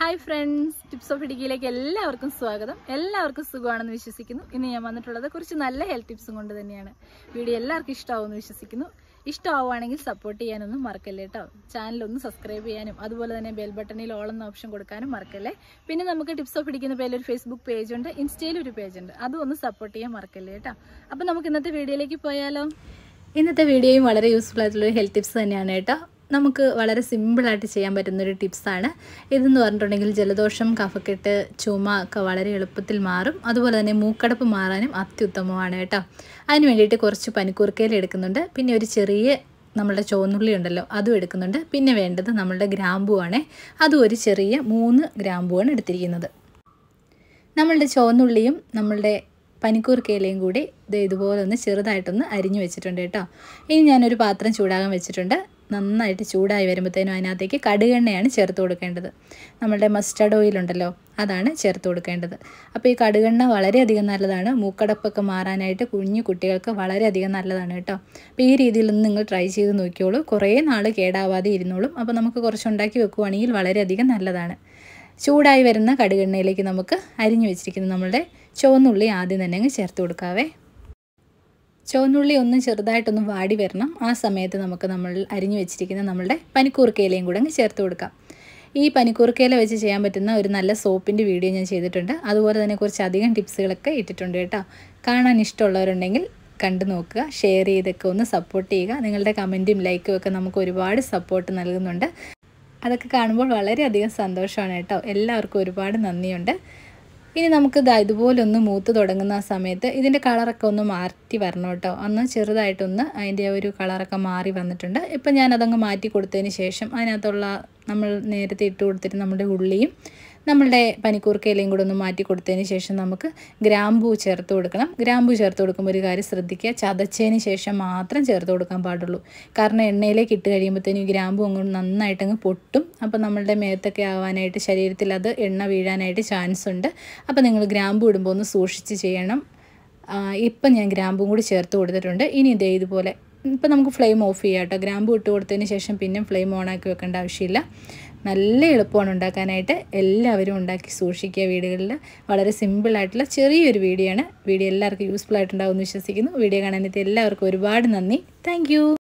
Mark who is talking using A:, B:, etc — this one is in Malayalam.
A: ഹായ് ഫ്രണ്ട്സ് ടിപ്സ് ഓഫ് ഇടുക്കിയിലേക്ക് എല്ലാവർക്കും സ്വാഗതം എല്ലാവർക്കും സുഖമാണെന്ന് വിശ്വസിക്കുന്നു ഇന്ന് ഞാൻ വന്നിട്ടുള്ളത് കുറച്ച് നല്ല ഹെൽത്ത് ടിപ്സും കൊണ്ട് തന്നെയാണ് വീഡിയോ എല്ലാവർക്കും ഇഷ്ടമാവുമെന്ന് വിശ്വസിക്കുന്നു ഇഷ്ടമാവുകയാണെങ്കിൽ സപ്പോർട്ട് ചെയ്യാനൊന്നും മറക്കല്ലേ കേട്ടോ ചാനൽ ഒന്ന് സബ്സ്ക്രൈബ് ചെയ്യാനും അതുപോലെ തന്നെ ബെൽ ബട്ടണിൽ ഓൾ എന്ന ഓപ്ഷൻ കൊടുക്കാനും മറക്കല്ലേ പിന്നെ നമുക്ക് ടിപ്സ് ഓഫ് ഇടിക്കുന്ന പേരിൽ ഒരു ഫേസ്ബുക്ക് പേജ് ഉണ്ട് ഇൻസ്റ്റയിൽ ഒരു പേജ് ഉണ്ട് അതും ഒന്ന് സപ്പോർട്ട് ചെയ്യാൻ മറക്കല്ലേ കേട്ടോ അപ്പം നമുക്ക് ഇന്നത്തെ വീഡിയോയിലേക്ക് പോയാലോ ഇന്നത്തെ വീഡിയോയും വളരെ യൂസ്ഫുൾ ആയിട്ടുള്ള ഒരു ഹെൽത്ത് ടിപ്സ് തന്നെയാണ് കേട്ടോ നമുക്ക് വളരെ സിമ്പിളായിട്ട് ചെയ്യാൻ പറ്റുന്നൊരു ടിപ്സാണ് ഇതെന്ന് പറഞ്ഞിട്ടുണ്ടെങ്കിൽ ജലദോഷം കഫക്കെട്ട് ചുമ ഒക്കെ വളരെ എളുപ്പത്തിൽ മാറും അതുപോലെ തന്നെ മൂക്കടപ്പ് മാറാനും അത്യുത്തമമാണ് കേട്ടോ അതിന് വേണ്ടിയിട്ട് കുറച്ച് പനിക്കൂർക്കയിൽ എടുക്കുന്നുണ്ട് പിന്നെ ഒരു ചെറിയ നമ്മളുടെ ചുവന്നുള്ളി ഉണ്ടല്ലോ അതും എടുക്കുന്നുണ്ട് പിന്നെ വേണ്ടത് നമ്മളുടെ ഗ്രാമ്പുവാണ് അതും ഒരു ചെറിയ മൂന്ന് ഗ്രാമ്പുവാണ് എടുത്തിരിക്കുന്നത് നമ്മളുടെ ചുവന്നുള്ളിയും നമ്മളുടെ പനിക്കൂർക്കയിലയും കൂടി ഇത് ഇതുപോലെ ഒന്ന് ചെറുതായിട്ടൊന്ന് അരിഞ്ഞു വെച്ചിട്ടുണ്ട് കേട്ടോ ഇനി ഞാനൊരു പാത്രം ചൂടാകാൻ വെച്ചിട്ടുണ്ട് നന്നായിട്ട് ചൂടായി വരുമ്പോഴത്തേനും അതിനകത്തേക്ക് കടുകെണ്ണയാണ് ചേർത്ത് കൊടുക്കേണ്ടത് നമ്മളുടെ മസ്റ്റർഡ് ഓയിൽ ഉണ്ടല്ലോ അതാണ് ചേർത്ത് കൊടുക്കേണ്ടത് അപ്പോൾ ഈ കടുകെണ്ണ വളരെയധികം നല്ലതാണ് മൂക്കടപ്പൊക്കെ മാറാനായിട്ട് കുഞ്ഞു കുട്ടികൾക്ക് വളരെയധികം നല്ലതാണ് കേട്ടോ അപ്പോൾ ഈ രീതിയിലൊന്ന് നിങ്ങൾ ട്രൈ ചെയ്ത് നോക്കിയോളൂ കുറേ നാൾ കേടാവാതെ ഇരുന്നോളും അപ്പോൾ നമുക്ക് കുറച്ചുണ്ടാക്കി വെക്കുവാണെങ്കിൽ വളരെയധികം നല്ലതാണ് ചൂടായി വരുന്ന കടുകെണ്ണയിലേക്ക് നമുക്ക് അരിഞ്ഞു വെച്ചിരിക്കുന്ന നമ്മളുടെ ചുവന്നുള്ളി ആദ്യം തന്നെ അങ്ങ് ചേർത്ത് കൊടുക്കാവേ ചുവന്നുള്ളി ഒന്ന് ചെറുതായിട്ടൊന്ന് വാടി വരണം ആ സമയത്ത് നമുക്ക് നമ്മൾ അരിഞ്ഞു വെച്ചിരിക്കുന്ന നമ്മളുടെ പനിക്കൂർക്കയിലയും കൂടെ അങ്ങ് ചേർത്ത് കൊടുക്കാം ഈ പനിക്കൂർക്കയില വെച്ച് ചെയ്യാൻ പറ്റുന്ന ഒരു നല്ല സോപ്പിൻ്റെ വീഡിയോ ഞാൻ ചെയ്തിട്ടുണ്ട് അതുപോലെ തന്നെ കുറച്ച് അധികം ടിപ്സുകളൊക്കെ ഇട്ടിട്ടുണ്ട് കേട്ടോ കാണാൻ ഇഷ്ടമുള്ളവരുണ്ടെങ്കിൽ കണ്ടു നോക്കുക ഷെയർ ചെയ്തൊക്കെ ഒന്ന് സപ്പോർട്ട് ചെയ്യുക നിങ്ങളുടെ കമൻറ്റും ലൈക്കും ഒക്കെ നമുക്ക് ഒരുപാട് സപ്പോർട്ട് നൽകുന്നുണ്ട് അതൊക്കെ കാണുമ്പോൾ വളരെയധികം സന്തോഷമാണ് കേട്ടോ എല്ലാവർക്കും ഒരുപാട് നന്ദിയുണ്ട് ഇനി നമുക്ക് ഇതാ ഇതുപോലെ ഒന്ന് മൂത്ത് തുടങ്ങുന്ന ആ സമയത്ത് ഇതിൻ്റെ കളറൊക്കെ ഒന്ന് മാറ്റി വരണം കേട്ടോ ഒന്ന് ചെറുതായിട്ടൊന്ന് അതിൻ്റെ ഒരു കളറൊക്കെ മാറി വന്നിട്ടുണ്ട് ഇപ്പം ഞാനതങ്ങ് മാറ്റി കൊടുത്തതിന് ശേഷം അതിനകത്തുള്ള നമ്മൾ നേരത്തെ ഇട്ട് കൊടുത്തിട്ട് നമ്മുടെ ഉള്ളിയും നമ്മളുടെ പനിക്കൂർക്കയിലയും കൂടെ ഒന്ന് മാറ്റി കൊടുത്തതിന് ശേഷം നമുക്ക് ഗ്രാമ്പൂ ചേർത്ത് കൊടുക്കണം ഗ്രാമ്പൂ ചേർത്ത് കൊടുക്കുമ്പോൾ ഒരു കാര്യം ശ്രദ്ധിക്കുക ചതച്ചതിന് ശേഷം മാത്രം ചേർത്ത് കൊടുക്കാൻ പാടുള്ളൂ കാരണം എണ്ണയിലേക്ക് ഇട്ട് കഴിയുമ്പോഴത്തേനും ഈ ഗ്രാമ്പൂ അങ്ങ് നന്നായിട്ടങ്ങ് പൊട്ടും അപ്പോൾ നമ്മളുടെ മേത്തൊക്കെ ആവാനായിട്ട് ശരീരത്തിൽ അത് എണ്ണ വീഴാനായിട്ട് ചാൻസ് ഉണ്ട് അപ്പോൾ നിങ്ങൾ ഗ്രാമ്പൂ ഇടുമ്പോൾ ഒന്ന് സൂക്ഷിച്ച് ചെയ്യണം ഇപ്പം ഞാൻ ഗ്രാമ്പും കൂടി ചേർത്ത് കൊടുത്തിട്ടുണ്ട് ഇനി ഇതേ ഇതുപോലെ ഇപ്പം നമുക്ക് ഫ്ലെയിം ഓഫ് ചെയ്യാം കേട്ടോ ഗ്രാമ്പു ഇട്ട് കൊടുത്തതിന് ശേഷം പിന്നെ ഫ്ലെയിം ഓണാക്കി വെക്കേണ്ട ആവശ്യമില്ല നല്ല എളുപ്പമാണ് ഉണ്ടാക്കാനായിട്ട് എല്ലാവരും ഉണ്ടാക്കി സൂക്ഷിക്കുക വീടുകളിൽ വളരെ സിമ്പിളായിട്ടുള്ള ചെറിയൊരു വീഡിയോ ആണ് വീഡിയോ എല്ലാവർക്കും യൂസ്ഫുൾ ആയിട്ടുണ്ടാവും എന്ന് വിശ്വസിക്കുന്നു വീഡിയോ കാണാനായിട്ട് എല്ലാവർക്കും ഒരുപാട് നന്ദി താങ്ക്